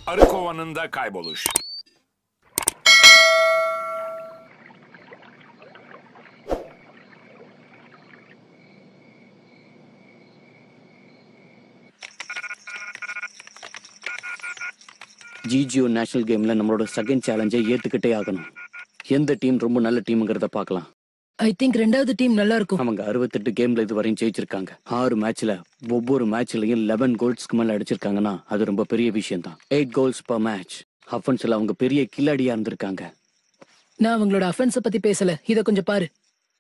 arı kovanında kayboluş. ஜிஜிஓ national கேம்ல நம்மளோட second சேலஞ்சை ஏத்துக்கிட்டே ஆகணும் எந்த டீம் ரொம்ப நல்ல டீம்ங்கிறத பார்க்கலாம் ஐ திங்க் ரெண்டாவது டீம் நல்லா இருக்கும் அவங்க அறுபத்தெட்டு கேம்ல இது வரையும் ஜெயிச்சிருக்காங்க ஆறு மேட்ச்ல ஒவ்வொரு மேட்ச்லயும் லெவன் கோல்ஸ்க்கு மேல அடிச்சிருக்காங்கன்னா அது ரொம்ப பெரிய விஷயம் தான் எயிட் கோல்ஸ் per மேட்ச் அஃபென்ஸ்ல அவங்க பெரிய கில்லாடியா இருந்திருக்காங்க நான் அவங்களோட அஃபென்ஸ பத்தி பேசல இத கொஞ்சம் பாரு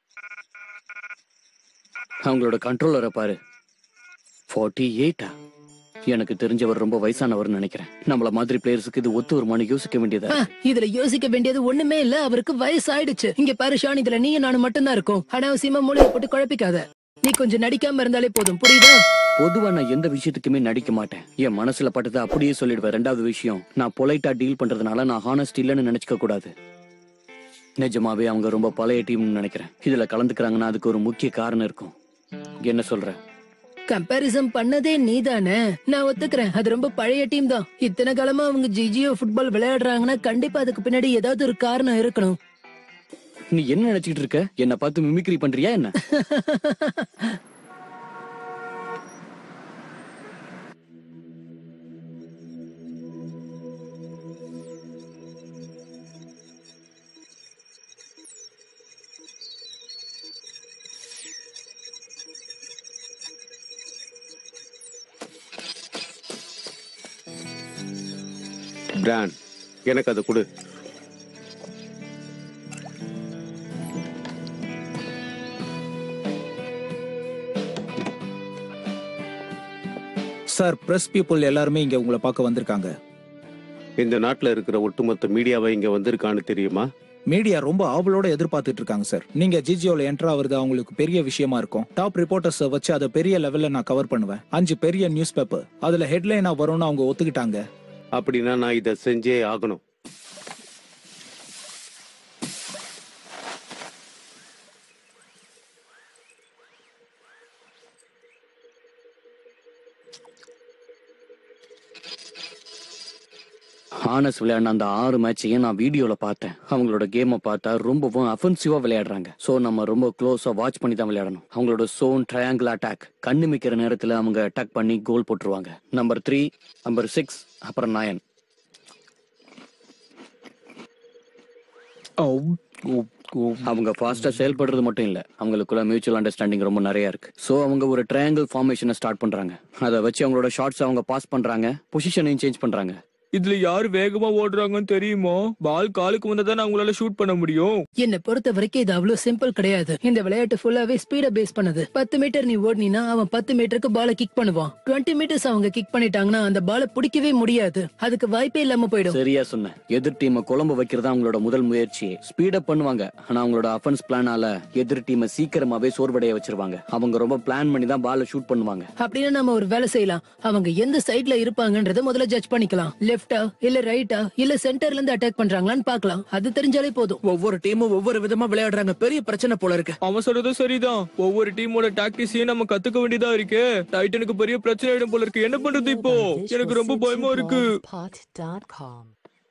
அவங்களோட கண்ட்ரோலரை பாரு ஃபார்ட்டி எயிட்டா எனக்கு தெரிஞ்சவர் ரொம்ப வயசானவர்னு நினைக்கிறேன் நம்மள மாதிரி பிளேயர்ஸுக்கு இது ஒத்து வருமானு யோசிக்க வேண்டியதா ஆ, இதுல யோசிக்க வேண்டியது ஒண்ணுமே இல்ல அவருக்கு வயசு ஆயிடுச்சு இங்க பாரு ஷான் இதுல நீயும் நானும் மட்டும்தான் இருக்கோம் அனாவசியமா மூளையை போட்டு குழப்பிக்காத நீ கொஞ்சம் நடிக்காம இருந்தாலே போதும் புரியுதா பொதுவா நான் எந்த விஷயத்துக்குமே நடிக்க மாட்டேன் என் மனசுல பட்டதை அப்படியே சொல்லிடுவேன் ரெண்டாவது விஷயம் நான் பொலைட்டா டீல் பண்றதுனால நான் ஹானஸ்ட் இல்லைன்னு நினைச்சுக்க கூடாது நிஜமாவே அவங்க ரொம்ப பழைய டீம்னு நினைக்கிறேன் இதுல கலந்துக்கிறாங்கன்னா அதுக்கு ஒரு முக்கிய காரணம் இருக்கும் என்ன சொல்ற கம்பாரிசன் பண்ணதே நீதானே நான் ஒத்துக்கிறேன் அது ரொம்ப பழைய டீம் தான் இத்தனை காலமா அவங்க ஜிஜியோ ஃபுட்பால் விளையாடுறாங்கன்னா கண்டிப்பா அதுக்கு பின்னாடி ஏதாவது ஒரு காரணம் இருக்கணும் நீ என்ன நினைச்சிட்டு இருக்க என்ன பார்த்து மிமிக்ரி பண்றியா என்ன பிராண்ட் எனக்கு அதை கொடு சார் பிரஸ் பீப்புள் எல்லாருமே இங்க உங்களை பார்க்க வந்திருக்காங்க இந்த நாட்டுல இருக்கிற ஒட்டுமொத்த மீடியாவை இங்க வந்திருக்கான்னு தெரியுமா மீடியா ரொம்ப ஆவலோட எதிர்பார்த்துட்டு இருக்காங்க சார் நீங்க ஜிஜியோல என்ட்ரா ஆகுறது அவங்களுக்கு பெரிய விஷயமா இருக்கும் டாப் ரிப்போர்ட்டர்ஸ் வச்சு அதை பெரிய லெவல்ல நான் கவர் பண்ணுவேன் அஞ்சு பெரிய நியூஸ் பேப்பர் அதுல ஹெட்லைனா வரும்னு அவங்க ஒத்துக்கிட்டாங்க அப்படின்னா நான் இதை செஞ்சே ஆகணும் ஹானஸ் விளையாடின அந்த ஆறு மேட்சையும் நான் வீடியோல பார்த்தேன் அவங்களோட கேமை பார்த்தா ரொம்பவும் அஃபென்சிவா விளையாடுறாங்க சோ நம்ம ரொம்ப க்ளோஸா வாட்ச் பண்ணி தான் விளையாடணும் அவங்களோட சோன் ட்ரையாங்கிள் அட்டாக் கண்ணு மிக்கிற நேரத்துல அவங்க அட்டாக் பண்ணி கோல் போட்டுருவாங்க நம்பர் த்ரீ நம்பர் சிக்ஸ் அப்புறம் நயன் அவங்க ஃபாஸ்டா செயல்படுறது மட்டும் இல்ல அவங்களுக்குள்ள மியூச்சுவல் அண்டர்ஸ்டாண்டிங் ரொம்ப நிறைய இருக்கு சோ அவங்க ஒரு ட்ரையாங்கிள் ஃபார்மேஷனை ஸ்டார்ட் பண்றாங்க அதை வச்சு அவங்களோட ஷார்ட்ஸ் அவங்க பாஸ் பண்றாங்க பொசிஷனையும் சேஞ்ச் பண்றாங்க இதுல யார் வேகமா ஓடுறாங்கன்னு தெரியுமா பால் காலுக்கு வந்தா தான் அவங்களால ஷூட் பண்ண முடியும் என்னை பொறுத்த வரைக்கும் இது அவ்வளவு சிம்பிள் கிடையாது இந்த விளையாட்டு ஃபுல்லாவே ஸ்பீட பேஸ் பண்ணது பத்து மீட்டர் நீ ஓடினா அவன் பத்து மீட்டருக்கு பால கிக் பண்ணுவான் டுவெண்ட்டி மீட்டர்ஸ் அவங்க கிக் பண்ணிட்டாங்கன்னா அந்த பால பிடிக்கவே முடியாது அதுக்கு வாய்ப்பே இல்லாம போயிடும் சரியா சொன்ன எதிர் டீமை குழம்பு வைக்கிறதா அவங்களோட முதல் முயற்சி ஸ்பீடப் பண்ணுவாங்க ஆனா அவங்களோட அஃபென்ஸ் பிளானால எதிர் டீமை சீக்கிரமாவே சோர்வடைய வச்சிருவாங்க அவங்க ரொம்ப பிளான் பண்ணி தான் பால ஷூட் பண்ணுவாங்க அப்படின்னு நம்ம ஒரு வேலை செய்யலாம் அவங்க எந்த சைடுல இருப்பாங்கன்றத முதல்ல ஜட்ஜ் பண்ணிக்கலாம் லெஃப்டா இல்ல ரைட்டா இல்ல சென்டர்ல இருந்து அட்டாக் பண்றாங்களான்னு பார்க்கலாம் அது தெரிஞ்சாலே போதும் ஒவ்வொரு டீமும் ஒவ்வொரு விதமா விளையாடுறாங்க பெரிய பிரச்சனை போல இருக்கு அவன் சொல்றதும் சரிதான் ஒவ்வொரு டீமோட டாக்டிஸையும் நம்ம கத்துக்க வேண்டியதா இருக்கு டைட்டனுக்கு பெரிய பிரச்சனை ஆயிடும் போல இருக்கு என்ன பண்றது இப்போ எனக்கு ரொம்ப பயமா இருக்கு Pot.com.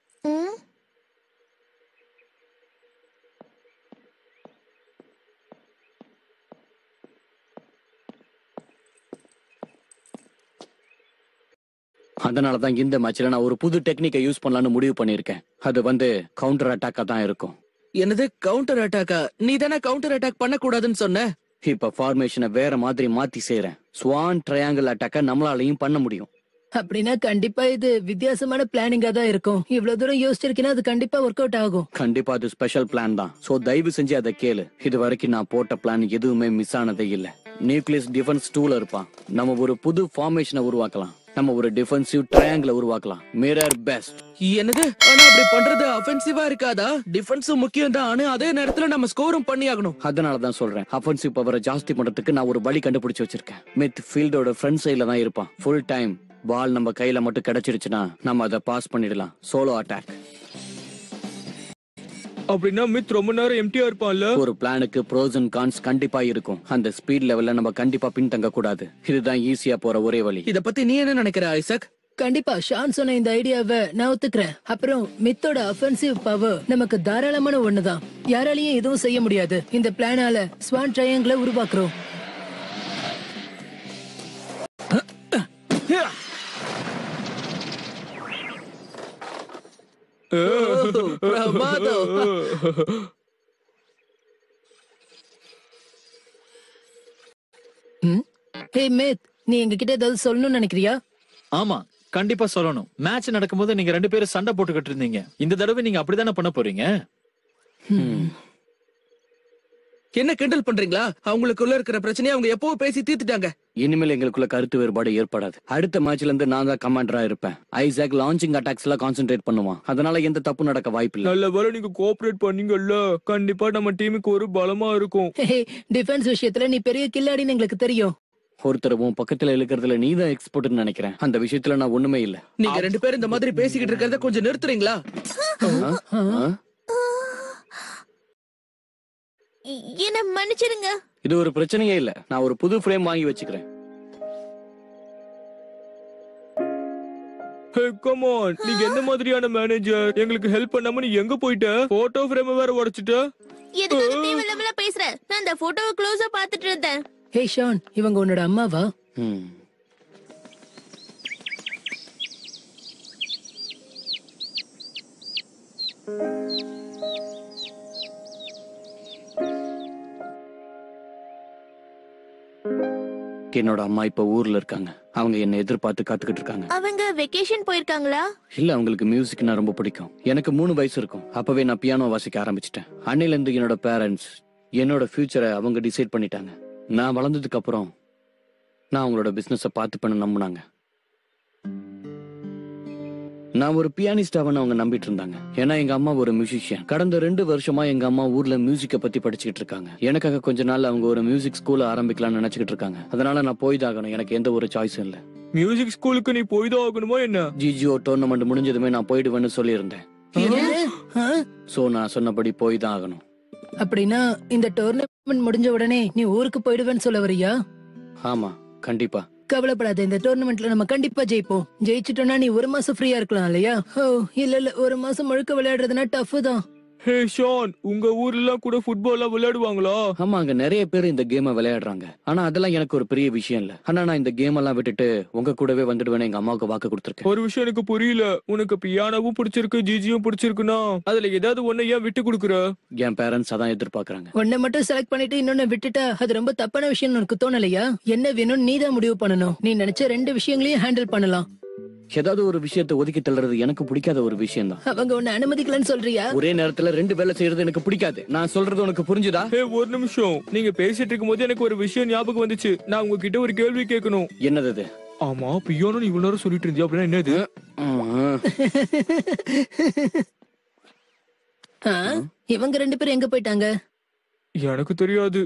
அதனாலதான் இந்த மேட்ச்ல நான் ஒரு புது டெக்னிக்கை யூஸ் பண்ணலாம்னு முடிவு பண்ணிருக்கேன் அது வந்து கவுண்டர் அட்டாக்கா தான் இருக்கும் என்னது கவுண்டர் அட்டாக்கா நீ தானே கவுண்டர் அட்டாக் பண்ண கூடாதுன்னு சொன்ன இப்ப ஃபார்மேஷனை வேற மாதிரி மாத்தி செய்யறேன் ஸ்வான் ட்ரையாங்கிள் அட்டாக்க நம்மளாலையும் பண்ண முடியும் அப்படின்னா கண்டிப்பா இது வித்தியாசமான பிளானிங்கா தான் இருக்கும் இவ்வளவு தூரம் யோசிச்சிருக்கீங்கன்னா அது கண்டிப்பா ஒர்க் அவுட் ஆகும் கண்டிப்பா அது ஸ்பெஷல் பிளான் தான் சோ தயவு செஞ்சு அதை கேளு இது வரைக்கும் நான் போட்ட பிளான் எதுவுமே மிஸ் ஆனதே இல்ல நியூக்ளியஸ் டிஃபென்ஸ் டூல இருப்பான் நம்ம ஒரு புது ஃபார்மேஷனை உருவாக்கலாம் நம்ம ஒரு டிஃபென்சிவ் ட்ரையாங்கிள உருவாக்கலாம் மிரர் பெஸ்ட் என்னது ஆனா அப்படி பண்றது அஃபென்சிவா இருக்காதா டிஃபென்ஸும் முக்கியம் தான் ஆனா அதே நேரத்துல நம்ம ஸ்கோரும் பண்ணி ஆகணும் அதனால தான் சொல்றேன் அஃபென்சிவ் பவரை ஜாஸ்தி பண்றதுக்கு நான் ஒரு வழி கண்டுபிடிச்சு வச்சிருக்கேன் மித் ஃபீல்டோட ஃப்ரண்ட் சைடுல தான் இருப்பான் ஃபுல் டைம் பால் நம்ம கையில மட்டும் கிடைச்சிருச்சுன்னா நம்ம அதை பாஸ் பண்ணிடலாம் சோலோ அட்டாக் அப்படின்னா மித் ரொம்ப நேரம் எம்டியா இருப்பான்ல ஒரு பிளானுக்கு ப்ரோஸ் அண்ட் கான்ஸ் கண்டிப்பா இருக்கும் அந்த ஸ்பீட் லெவல்ல நம்ம கண்டிப்பா பின்தங்க கூடாது இதுதான் ஈஸியா போற ஒரே வழி இத பத்தி நீ என்ன நினைக்கிற ஐசக் கண்டிப்பா ஷான் சொன்ன இந்த ஐடியாவை நான் ஒத்துக்கிறேன் அப்புறம் மித்தோட அஃபென்சிவ் பவர் நமக்கு தாராளமான ஒண்ணுதான் யாராலையும் எதுவும் செய்ய முடியாது இந்த பிளானால ஸ்வான் ட்ரையாங்கிள உருவாக்குறோம் பிரமாதம் ஹே மேத் நீ எங்ககிட்ட ஏதாவது சொல்லணும்னு நினைக்கிறியா ஆமா கண்டிப்பா சொல்லணும் மேட்ச் நடக்கும்போது நீங்க ரெண்டு பேரும் சண்டை போட்டுக்கிட்டு இருந்தீங்க இந்த தடவை நீங்க அப்படிதானே பண்ண போறீங்க என்ன கிண்டல் பண்றீங்களா அவங்களுக்குள்ள இருக்கிற பிரச்சனையை அவங்க எப்பவோ பேசி தீர்த்துட்டாங்க இனிமேல் எங்களுக்குள்ள கருத்து வேறுபாடு ஏற்படாது அடுத்த மேட்ச்ல இருந்து நான் தான் கமாண்டரா இருப்பேன் ஐசாக் லான்ச்சிங் அட்டாக்ஸ் எல்லாம் கான்சென்ட்ரேட் பண்ணுவான் அதனால எந்த தப்பு நடக்க வாய்ப்பில்லை நல்ல வேளை நீங்க கோஆபரேட் பண்ணீங்கல்ல கண்டிப்பா நம்ம டீமுக்கு ஒரு பலமா இருக்கும் ஹே டிஃபென்ஸ் விஷயத்துல நீ பெரிய கில்லாடின்னு எங்களுக்கு தெரியும் ஒருத்தர் உன் பக்கத்துல இழுக்கிறதுல நீ தான் எக்ஸ்பர்ட்னு நினைக்கிறேன் அந்த விஷயத்துல நான் ஒண்ணுமே இல்ல நீங்க ரெண்டு பேரும் இந்த மாதிரி பேசிக்கிட்டு இருக்கிறத கொஞ்சம் நிறுத்துறீங்களா ஆ? என்ன மன்னிச்சிடுங்க இது ஒரு பிரச்சனையே இல்ல நான் ஒரு புது ஃப்ரேம் வாங்கி வச்சுக்கிறேன் ஹே கம் ஆன் நீங்க எந்த மாதிரியான மேனேஜர் எங்களுக்கு ஹெல்ப் பண்ணாம நீ எங்க போயிட்ட போட்டோ ஃப்ரேம் வேற உடைச்சிட்ட எதுக்காக தேவையில்லாமல பேசுற நான் அந்த போட்டோவை க்ளோஸா பாத்துட்டு இருந்தேன் ஹே ஷான் இவங்க உன்னோட அம்மாவா ம். என்னோட அம்மா இப்ப ஊர்ல இருக்காங்க அவங்க என்ன எதிர்பார்த்து காத்துக்கிட்டு இருக்காங்க அவங்க வெக்கேஷன் போயிருக்காங்களா இல்ல அவங்களுக்கு மியூசிக்னா ரொம்ப பிடிக்கும் எனக்கு மூணு வயசு இருக்கும் அப்பவே நான் பியானோ வாசிக்க ஆரம்பிச்சிட்டேன் அன்னையில இருந்து என்னோட பேரண்ட்ஸ் என்னோட ஃபியூச்சரை அவங்க டிசைட் பண்ணிட்டாங்க நான் வளர்ந்ததுக்கு அப்புறம் நான் அவங்களோட பிசினஸ பார்த்து பண்ண நம்பினாங்க நான் ஒரு பியானிஸ்டாவன்னு அவங்க நம்பிட்டு இருந்தாங்க ஏன்னா எங்க அம்மா ஒரு மியூசிஷியன் கடந்த ரெண்டு வருஷமா எங்க அம்மா ஊர்ல மியூசிக்க பத்தி படிச்சுக்கிட்டு இருக்காங்க எனக்காக கொஞ்ச நாள் அவங்க ஒரு மியூசிக் ஸ்கூல் ஆரம்பிக்கலாம்னு நினைச்சுக்கிட்டு இருக்காங்க அதனால நான் போய் தான் ஆகணும் எனக்கு எந்த ஒரு சாய்ஸும் இல்ல மியூசிக் ஸ்கூலுக்கு நீ போய் தான் ஆகணுமா என்ன ஜிஜிஓ டோர்னமெண்ட் முடிஞ்சதுமே நான் போயிடுவேன்னு சொல்லியிருந்தேன் என்னது? ஆ? சோ நான் சொன்னபடி போய் தான் ஆகணும் அப்படின்னா இந்த டோர்னமெண்ட் முடிஞ்ச உடனே நீ ஊருக்கு போயிடுவேன்னு சொல்ல வரியா ஆமா கண்டிப்பா கவலைப்படாத இந்த டோர்னமெண்ட்ல நம்ம கண்டிப்பா ஜெயிப்போம் ஜெயிச்சிட்டோம்னா நீ ஒரு மாசம் ஃப்ரீயா இருக்கலாம் இல்லையா ஓ இல்ல இல்ல ஒரு மாசம் முழுக்க விளையாடுறதுனா டஃப் தான் ஹே ஷான் உங்க ஊர்ல எல்லாம் கூட ஃபுட்பால் எல்லாம் விளையாடுவாங்களா ஆமா அங்க நிறைய பேர் இந்த கேமை விளையாடுறாங்க ஆனா அதெல்லாம் எனக்கு ஒரு பெரிய விஷயம் இல்ல ஆனா நான் இந்த கேம் எல்லாம் விட்டுட்டு உங்க கூடவே வந்துடுவேன்னு எங்க அம்மாவுக்கு வாக்கு கொடுத்துருக்கேன் ஒரு விஷயம் எனக்கு புரியல உனக்கு பியானோவும் பிடிச்சிருக்கு ஜிஜியும் பிடிச்சிருக்குன்னா அதுல ஏதாவது ஒண்ணு ஏன் விட்டு கொடுக்குற என் பேரண்ட்ஸ் அதான் எதிர்பார்க்கறாங்க ஒன்ன மட்டும் செலக்ட் பண்ணிட்டு இன்னொன்னு விட்டுட்டா அது ரொம்ப தப்பான விஷயம் உனக்கு தோணலையா என்ன வேணும் நீ தான் முடிவு பண்ணணும் நீ நினைச்ச ரெண்டு விஷயங்களையும் ஹேண்டில் பண்ணலாம் ஏதாவது ஒரு விஷயத்தை ஒதுக்கி தள்ளுறது எனக்கு பிடிக்காத ஒரு விஷயம் தான் அவங்க உன்னை அனுமதிக்கலன்னு சொல்றியா ஒரே நேரத்துல ரெண்டு வேலை செய்யறது எனக்கு பிடிக்காது நான் சொல்றது உனக்கு புரிஞ்சுதா ஹே ஒரு நிமிஷம் நீங்க பேசிட்டு இருக்கும்போது எனக்கு ஒரு விஷயம் ஞாபகம் வந்துச்சு நான் உங்ககிட்ட ஒரு கேள்வி கேட்கணும் என்னது இது ஆமா பியானோ இவ்வளவு நேரம் சொல்லிட்டு இருந்தியா அப்படின்னா என்னது ம், ஆ? இவங்க ரெண்டு பேரும் எங்க போயிட்டாங்க எனக்கு தெரியாது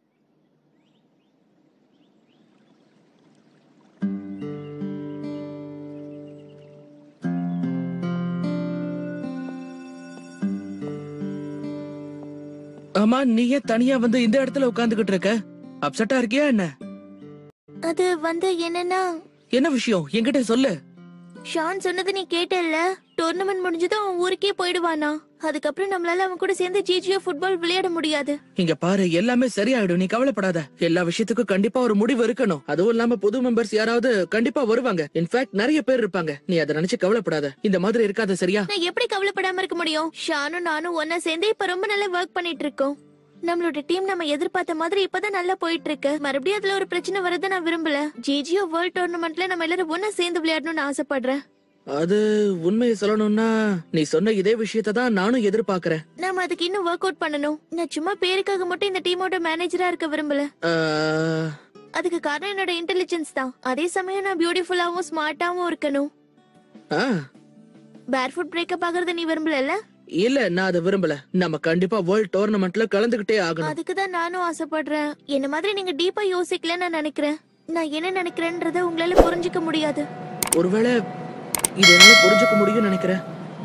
ஆமா நீ ஏன் தனியா வந்து இந்த இடத்துல உட்கார்ந்துகிட்டு இருக்க அப்செட்டா இருக்கியா என்ன அது வந்து என்னன்னா என்ன விஷயம் என்கிட்ட சொல்லு ஷான் சொன்னது நீ கேட்டல்ல டோர்னமெண்ட் முடிஞ்சதும் அவன் ஊருக்கே போயிடுவானா அதுக்கப்புறம் நம்மளால அவன் கூட சேர்ந்து ஜிஜியோ ஃபுட்பால் விளையாட முடியாது இங்க பாரு எல்லாமே சரியாயிடும் நீ கவலைப்படாத எல்லா விஷயத்துக்கும் கண்டிப்பா ஒரு முடிவு இருக்கணும் அதுவும் இல்லாம புது மெம்பர்ஸ் யாராவது கண்டிப்பா வருவாங்க இன்ஃபேக்ட் நிறைய பேர் இருப்பாங்க நீ அதை நினைச்சு கவலைப்படாத இந்த மாதிரி இருக்காத சரியா நான் எப்படி கவலைப்படாம இருக்க முடியும் ஷானும் நானும் ஒன்னா சேர்ந்து இப்ப ரொம்ப நல்லா ஒர்க் பண்ணிட்டு இருக்கோம் நம்மளோட டீம் நம்ம எதிர்பார்த்த மாதிரி இப்பதான் நல்லா போயிட்டு இருக்கு மறுபடியும் அதுல ஒரு பிரச்சனை வரத நான் விரும்பல ஜிஜியோ வேர்ல்ட் டோர்னமெண்ட்ல நம்ம எல்லாரும் ஒன்னா சேர்ந்து விளையாடணும்னு ஆசைப்படுறேன் அது உண்மையை சொல்லணும்னா நீ சொன்ன இதே விஷயத்தை தான் நானும் எதிர்பார்க்கறேன் நாம அதுக்கு இன்னும் ஒர்க் அவுட் பண்ணணும் நான் சும்மா பேருக்காக மட்டும் இந்த டீமோட மேனேஜரா இருக்க விரும்பல ஆஹ், அதுக்கு காரணம் என்னோட இன்டெலிஜென்ஸ் தான் அதே சமயம் நான் பியூட்டிஃபுல்லாவும் ஸ்மார்ட்டாவும் இருக்கணும் ஆ, பேர்ஃபுட் பிரேக்கப் ஆகுறத நீ விரும்பல இல்ல நான் அதை விரும்பல நம்ம கண்டிப்பா வேர்ல்ட் டோர்னமெண்ட்ல கலந்துகிட்டே ஆகணும் அதுக்கு தான் நானும் ஆசைப்படுறேன் என்ன மாதிரி நீங்க டீப்பா யோசிக்கல நான் நினைக்கிறேன் நான் என்ன நினைக்கிறேன்றத உங்களால புரிஞ்சுக்க முடியாது ஒருவேளை இது என்னால புரிஞ்சுக்க முடியும்னு நினைக்கிறேன்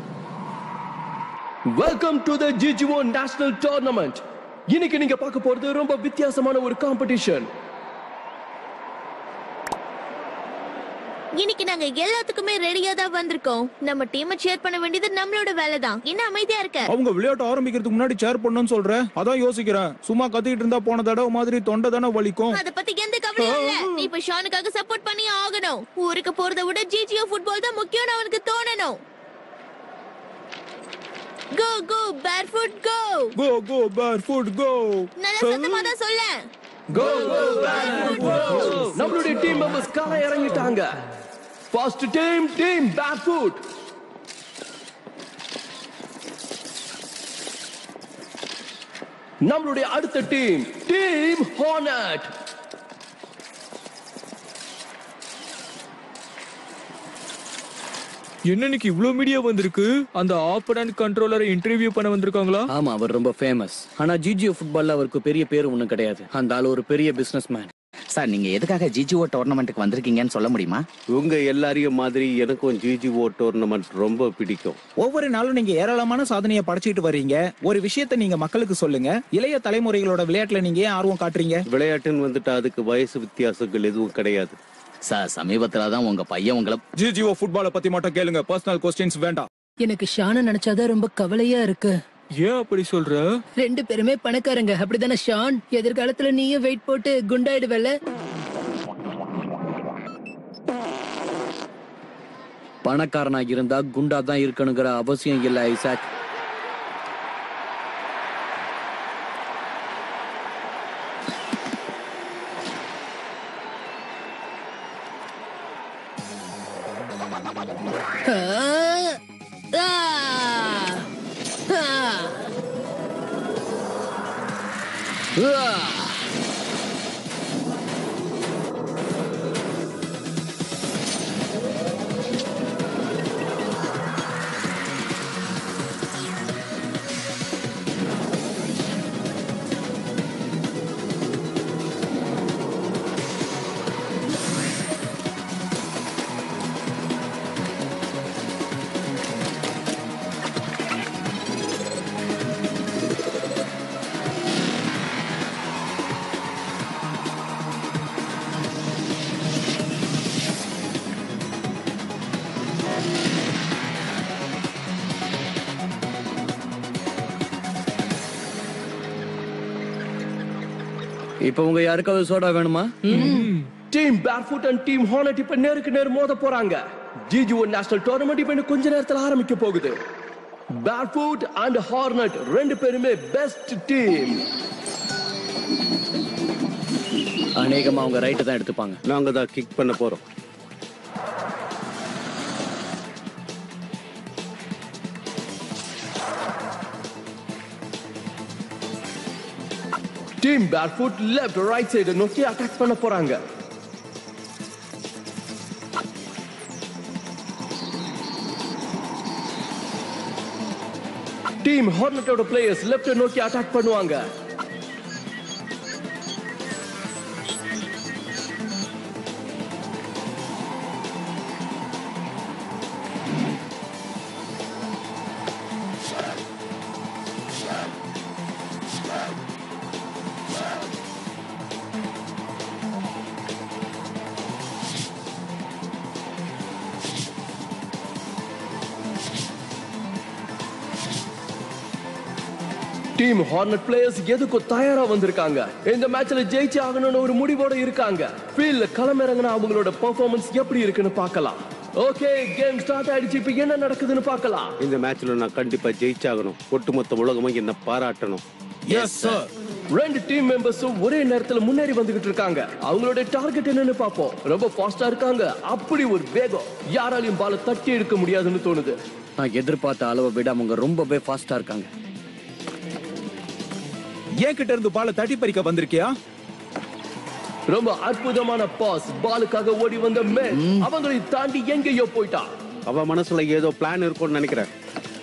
welcome to the GGO national tournament இன்னைக்கு நீங்க பார்க்க போறது ரொம்ப வித்தியாசமான ஒரு காம்படிஷன் இன்னைக்கு நாங்க எல்லாத்துக்குமே ரெடியா தான் வந்திருக்கோம் நம்ம டீமை சேர் பண்ண வேண்டியது நம்மளோட வேலை தான் என்ன அமைதியா இருக்க அவங்க விளையாட்டு ஆரம்பிக்கிறதுக்கு முன்னாடி சேர் பண்ணணும்னு சொல்ற அதான் யோசிக்கிறேன் சும்மா கத்திட்டு இருந்தா போன தடவை மாதிரி தொண்டை தானே வலிக்கும் அத பத்தி எந்த கவலையும் இல்ல நீ இப்ப ஷானுக்காக சப்போர்ட் பண்ணி ஆகணும் ஊருக்கு போறதை விட ஜிஜிஓ ஃபுட்பால் தான் முக்கியம்னு அவனுக்கு தோணணும் கோ கோ பேர்ஃபுட் கோ கோ கோ பேர் ஃபுட் கோ நல்ல சத்தமா தான் சொல்ல Go, go, Barefoot, go! நம்மளுடைய டீம் மெம்பர்ஸ் கால இறங்கிட்டாங்க ஃபர்ஸ்ட் டீம் டீம் பேக்ஃபுட் நம்மளுடைய அடுத்த டீம் டீம் ஹார்னட் என்ன இன்னைக்கு இவ்ளோ மீடியா வந்திருக்கு அந்த ஆப்பனன்ட் கண்ட்ரோலரை இன்டர்வியூ பண்ண வந்திருக்காங்களா ஆமா அவர் ரொம்ப ஃபேமஸ் ஆனா ஜிஜிஓ ஃபுட்பால்ல அவருக்கு பெரிய பேர் ஒண்ணும் கிடையாது அந்த ஆள் ஒரு பெரிய பிசினஸ் மேன் சார் நீங்க எதுக்காக ஜிஜிஓ டோர்னமெண்ட்டுக்கு வந்திருக்கீங்கன்னு சொல்ல முடியுமா உங்க எல்லாரையும் மாதிரி எனக்கும் ஜிஜிஓ டோர்னமெண்ட் ரொம்ப பிடிக்கும் ஒவ்வொரு நாளும் நீங்க ஏராளமான சாதனையை படைச்சிட்டு வர்றீங்க ஒரு விஷயத்த நீங்க மக்களுக்கு சொல்லுங்க இளைய தலைமுறைகளோட விளையாட்டுல நீங்க ஏன் ஆர்வம் காட்டுறீங்க விளையாட்டுன்னு வந்துட்டு அதுக்கு வயசு வித்தியாசங்கள் எதுவும் கிடையாது சார் சமீபத்துல தான் உங்க பையன் உங்களை ஜிஜிஓ ஃபுட்பாலை பத்தி மட்டும் கேளுங்க பர்சனல் கொஸ்டின்ஸ் வேண்டாம் எனக்கு ஷான நினைச்சாதான் ரொம்ப கவலையா இருக்கு ஏன் அப்படி சொல்ற ரெண்டு பேருமே பணக்காரங்க அப்படிதானே ஷான் எதிர்காலத்துல நீயும் வெயிட் போட்டு குண்டாயிடுவல்ல பணக்காரனா இருந்தா குண்டா தான் இருக்கணுங்கிற அவசியம் இல்ல ஐசாக் ஆ! ஆ! ஆ! உவா! இப்ப உங்க யாருக்காவது சோடா வேணுமா team barefoot and team hornet இப்ப நேருக்கு நேர் மோத போறாங்க ஜிஜிஓ நேஷனல் டோர்னமெண்ட் இப்ப இன்னும் கொஞ்ச நேரத்துல ஆரம்பிக்க போகுது பேர்ஃபுட் அண்ட் ஹார்னட் ரெண்டு பேருமே பெஸ்ட் டீம் அநேகமா அவங்க ரைட்டு தான் எடுத்துப்பாங்க நாங்க தான் கிக் பண்ண போறோம் team barefoot left right side நோக்கி அட்டாக் பண்ண போறாங்க டீம் ஹார்னட்டோட பிளேயர்ஸ் லெஃப்ட் நோக்கி அட்டாக் பண்ணுவாங்க டீம் ஹார்னட் பிளேயர்ஸ் எதுக்கும் தயாரா வந்திருக்காங்க இந்த மேட்ச்ல ஜெயிச்சு ஆகணும்னு ஒரு முடிவோட இருக்காங்க ஃபீல்ட்ல களமிறங்கின அவங்களோட பெர்ஃபார்மன்ஸ் எப்படி இருக்குன்னு பார்க்கலாம் ஓகே கேம் ஸ்டார்ட் ஆயிடுச்சு இப்போ என்ன நடக்குதுன்னு பார்க்கலாம் இந்த மேட்ச்ல நான் கண்டிப்பா ஜெயிச்சாகணும் ஒட்டுமொத்த உலகமும் என்ன பாராட்டணும் எஸ் சார் ரெண்டு டீம் மெம்பர்ஸும் ஒரே நேரத்துல முன்னேறி வந்துகிட்டு இருக்காங்க அவங்களோட டார்கெட் என்னன்னு பாப்போம் ரொம்ப ஃபாஸ்டா இருக்காங்க அப்படி ஒரு வேகம் யாராலையும் பால தட்டி எடுக்க முடியாதுன்னு தோணுது நான் எதிர்பார்த்த அளவை விட அவங்க ரொம்பவே ஃபாஸ்டா இருக்காங்க ஏன் கிட்ட இருந்து பால தட்டி பறிக்க வந்திருக்கியா ரொம்ப அற்புதமான பாஸ் பாலுக்காக ஓடி வந்த மேன் அவங்களை தாண்டி எங்கேயோ போயிட்டான் அவ மனசுல ஏதோ பிளான் இருக்கும்னு நினைக்கிறேன்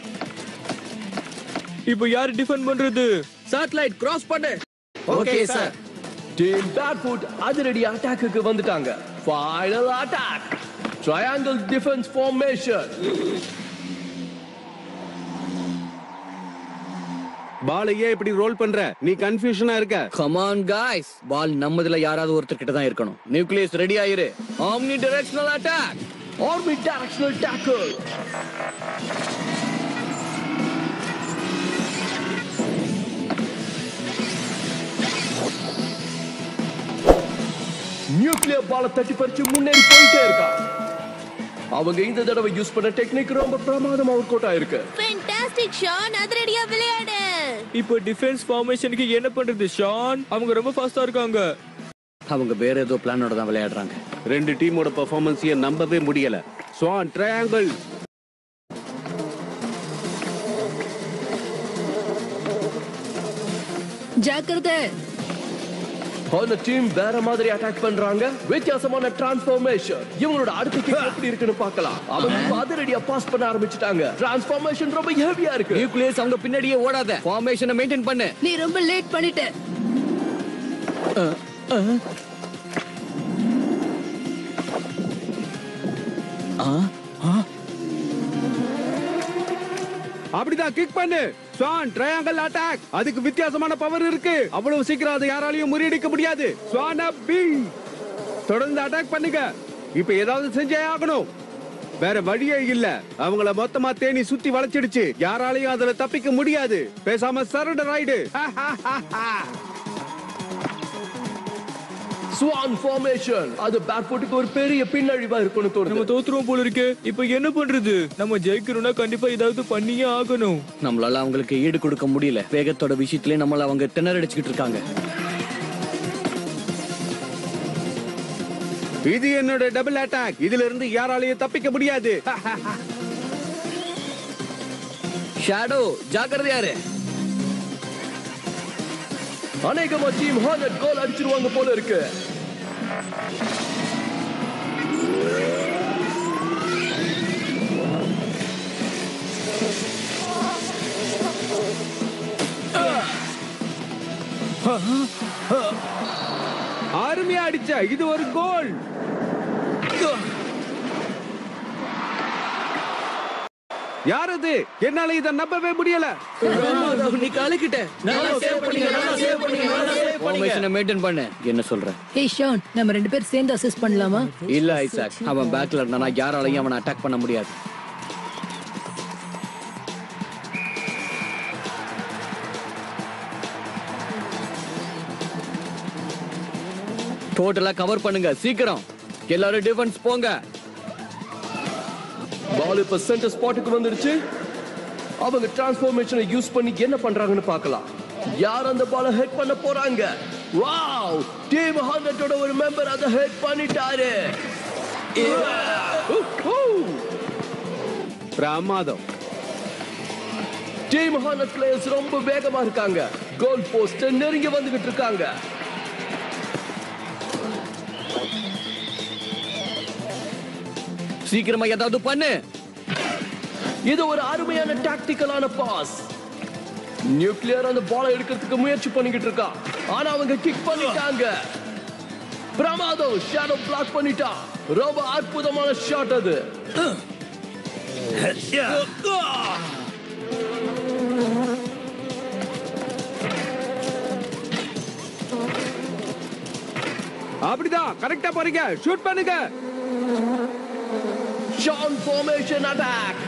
இப்போ யார் டிஃபெண்ட் பண்றது சாட்டலைட் கிராஸ் பண்ணு ஓகே சார் டீம் பேக்ஃபுட் அதிரடி அட்டாக்குக்கு வந்துட்டாங்க final attack triangle defence formation ball ஏன் இப்படி ரோல் பண்ற நீ கன்ஃபியூஷனா இருக்க கமான் காய்ஸ் பால் நம்மதுல யாராவது ஒருத்தர் கிட்ட தான் இருக்கணும் நியூக்ளியஸ் ரெடி ஆயிரு omni directional attack army directional tackle nuclear பால தட்டி பறிச்சு முன்னேறி போயிட்டே இருக்கா அவங்க இந்த தடவை யூஸ் பண்ண டெக்னிக் ரொம்ப பிரமாதமா ஒர்க் அவுட் ஆயிருக்கு ஃபென்டாஸ்டிக் ஷான் அதிரடியா விளையாடு இப்போ டிஃபென்ஸ் ஃபார்மேஷனுக்கு என்ன பண்றது ஷான் அவங்க ரொம்ப ஃபாஸ்டா இருக்காங்க அவங்க வேற ஏதோ பிளானோட தான் விளையாடுறாங்க ரெண்டு டீமோட பெர்ஃபார்மன்ஸையும் நம்பவே முடியல ஸ்வான் ட்ரையாங்கிள் ஜாக்கிரதை அந்த டீம் வேற மாதிரி அட்டாக் பண்றாங்க வித்தியாசமான டிரான்ஸ்ஃபார்மேஷன் இவங்களோட அடுத்த kick எப்படி இருக்குன்னு பார்க்கலாம் அவங்க இப்ப அதிரடியா பாஸ் பண்ண ஆரம்பிச்சிட்டாங்க டிரான்ஸ்ஃபார்மேஷன் ரொம்ப ஹெவியா இருக்கு நியூக்ளியஸ் அவங்க பின்னாடியே ஓடாத ஃபார்மேஷனை மெயின்டைன் பண்ணு நீ ரொம்ப லேட் பண்ணிட்ட அப்படிதான் கிக் பண்ணு ஸ்வான் ட்ரையாங்கிள் அட்டாக் அதுக்கு வித்தியாசமான பவர் இருக்கு அவ்வளவு சீக்கிரம் அதை யாராலையும் முறியடிக்க முடியாது ஸ்வான் பி தொடர்ந்து அட்டாக் பண்ணுங்க இப்ப ஏதாவது செஞ்சே ஆகணும் வேற வழியே இல்ல அவங்கள மொத்தமா தேனி சுத்தி வளைச்சிடுச்சு யாராலையும் அதுல தப்பிக்க முடியாது பேசாம சரண்டர் ஆயிடு ஸ்வான் ஃபார்மேஷன் அது பேக் ஃபுட்டுக்கு ஒரு பெரிய பின்னழிவா இருக்கும்னு நம்ம தோணுது தோத்துருவோம் போல இருக்கு இப்போ என்ன பண்றது நம்ம ஜெயிக்கணும்னா கண்டிப்பா ஏதாவது பண்ணியே ஆகணும் நம்மளால அவங்களுக்கு ஈடு கொடுக்க முடியல வேகத்தோட விஷயத்திலே நம்மள அவங்க திணறடிச்சுக்கிட்டு இருக்காங்க இது என்னோட டபுள் அட்டாக் இதுல இருந்து யாராலையும் தப்பிக்க முடியாது ஷேடோ ஜாக்கிரதையாரு அநேகமா டீம் ஹார்னட் கோல் அடிச்சிருவாங்க போல இருக்கு அருமையா அடிச்ச இது ஒரு கோல் யார் அது என்னால இதை நம்பவே முடியல நீ கலக்கிட்ட ஃபார்மேஷனை மெயின்டைன் பண்ணு என்ன சொல்ற ஏய் ஷான் நம்ம ரெண்டு பேரும் சேர்ந்து அசிஸ்ட் பண்ணலாமா இல்ல ஐசாக் அவன் பேக்ல இருந்தானா யாராலையும் அவனை அட்டாக் பண்ண முடியாது டோட்டலா கவர் பண்ணுங்க சீக்கிரம் எல்லாரும் டிஃபென்ஸ் போங்க பால் இப்ப சென்டர் ஸ்பாட்டுக்கு வந்துருச்சு அவங்க டிரான்ஸ்ஃபார்மேஷனை யூஸ் பண்ணி என்ன பண்றாங்கன்னு பார்க்கலாம் யார் அந்த பாலை ஹெட் பண்ண போறாங்க வாவ் டீம் ஹண்ட்ரட்டோட ஒரு மெம்பர் அதை ஹெட் பண்ணிட்டாரு பிரமாதம் டீம் ஹண்ட்ரட் பிளேயர்ஸ் ரொம்ப வேகமா இருக்காங்க கோல் போஸ்ட் நெருங்கி வந்துகிட்டு இருக்காங்க சீக்கிரமா ஏதாவது பண்ணு இது ஒரு அருமையான டாக்டிக்கலான பாஸ் நியூக்ளியர் அந்த பாலை எடுக்கிறதுக்கு முயற்சி பண்ணிக்கிட்டு இருக்கா ஆனா அவங்க கிக் பண்ணிட்டாங்க பிரமாதம் ஷாடோ பிளாக் பண்ணிட்டா ரொம்ப அற்புதமான ஷாட் அது அப்படிதான் கரெக்டா போறீங்க ஷூட் பண்ணுங்க ஷான் ஃபார்மேஷன் அட்டாக்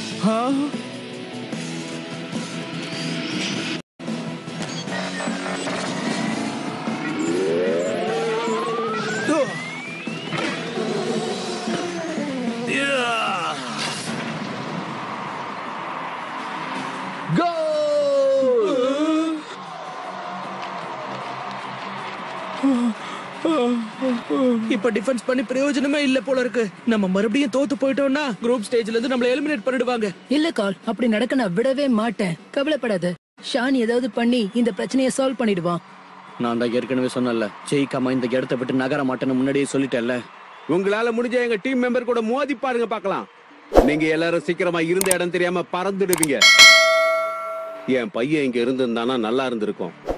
Goal! இப்ப டிஃபென்ஸ் பண்ணி பிரயோஜனமே இல்ல போல இருக்கு நம்ம மறுபடியும் தோத்து போயிட்டோம்னா குரூப் ஸ்டேஜ்ல இருந்து நம்மள எலிமினேட் பண்ணிடுவாங்க இல்ல கால் அப்படி நடக்க நான் விடவே மாட்டேன் கவலைப்படாத ஷான் ஏதாவது பண்ணி இந்த பிரச்சனையை சால்வ் பண்ணிடுவான் நான் தான் ஏற்கனவே சொன்னல ஜெயிக்காம இந்த இடத்த விட்டு நகர மாட்டேன்னு முன்னாடியே சொல்லிட்டேன்ல உங்களால முடிஞ்ச எங்க டீம் மெம்பர் கூட மோதி பாருங்க பார்க்கலாம் நீங்க எல்லாரும் சீக்கிரமா இருந்த இடம் தெரியாம பறந்துடுவீங்க என் பையன் இங்க இருந்திருந்தானா நல்லா இருந்திருக்கும்